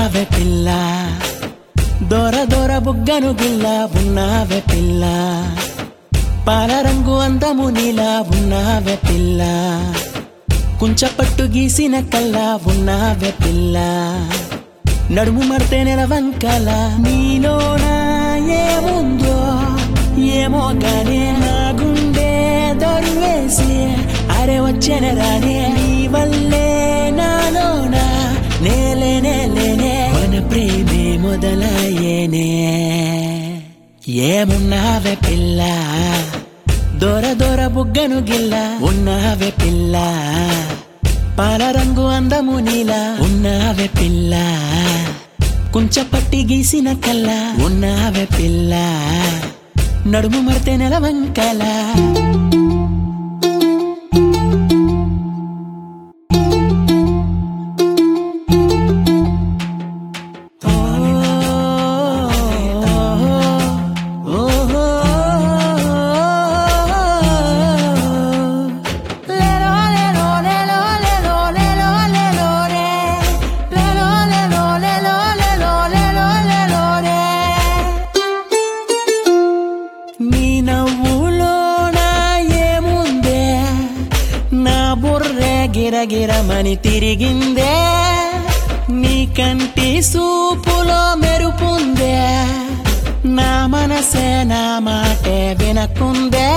ఉన్నావే పిల్ల దొర దొర బుగ్గను గిల్ల ఉన్నావే పిల్ల పాల రంగు అందము నీలా ఉన్నావే పిల్ల కుంచపట్టు గీసిన కల్లా ఉన్నావే పిల్ల నడుము మడితే నెల వంకల నీలోనా ఏముందో ఏమో గానే నా గుండె దొరివేసి అరే వచ్చేనే రానే నీ వల్లే నాలోనా నేలే నేలేనే మన ప్రేమే మొదలయ్యేనే ఏమున్నావే పిల్ల దొర దొర బుగ్గను గిల్ల ఉన్నావే పిల్ల పాల రంగు అందము నీలా ఉన్నావే పిల్ల కుంచపట్టి గీసిన కల్లా ఉన్నావే పిల్ల నడుము మడితే నెల వంకల నీ నవ్వులోన ఏముందే నా బుర్రె గిరగిరమని తిరిగిందే నీ కంటి సూపులో మెరుపుందే నా మనసే నా మాటే వినకుందే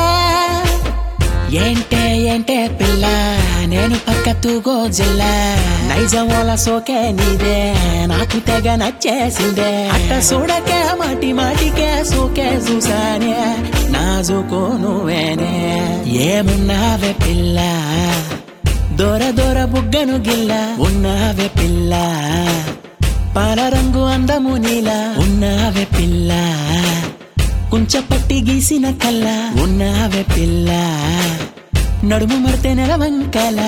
ఏంటే ఏంటే పిల్ల నేను పక్క తూగో జిల్లా నైజమోల సోకే నీదే నాకు తెగ నచ్చేసిందే అట్ట చూడకే మాటి మాటికే సోకే చూసానే నాజుకో నువ్వేనే ఏమున్నావే పిల్ల దొర దొర బుగ్గను గిల్ల ఉన్నావే పిల్ల పాల రంగు అందము నీలా ఉన్నావే పిల్ల కుంచపట్టి గీసిన కల్లా ఉన్నావే పిల్ల నడుము మడితే నెల వంకల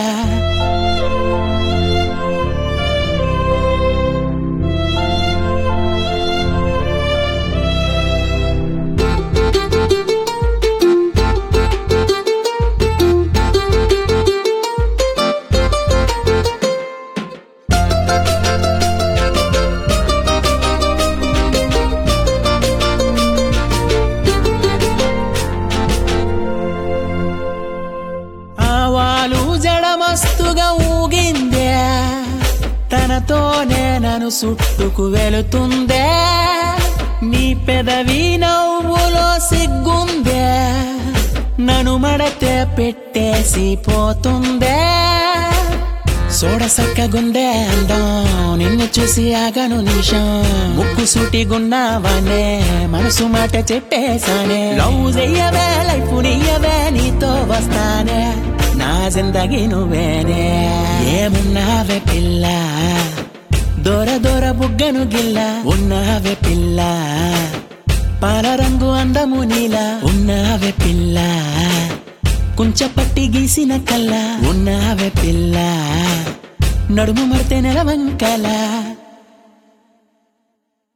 ఆవాలు జడమస్తుగా ఊగిందే తనతోనే నన్ను చుట్టుకు వెళుతుందే నీ పెదవి నవ్వులో సిగ్గుందే నన్ను మడతే పెట్టేసి పోతుందే సోడసక్కగుందే అందం నిన్ను చూసి ఆగను నిమిషం ముక్కు సూటిగున్నావానే మనసు మాట చెప్పేశానే లవ్ చెయ్యవే లైఫ్ నీయవే నీతో వస్తానే నా జిందగీ నువ్వేనే ఏమున్నావే పిల్ల దొర దొర బుగ్గను గిల్ల ఉన్నావే పిల్ల పాల రంగు అందము నీలా ఉన్నావే పిల్ల కుంచపట్టి గీసిన కల్లా ఉన్నావే పిల్ల నడుము మడితే నెల వంకల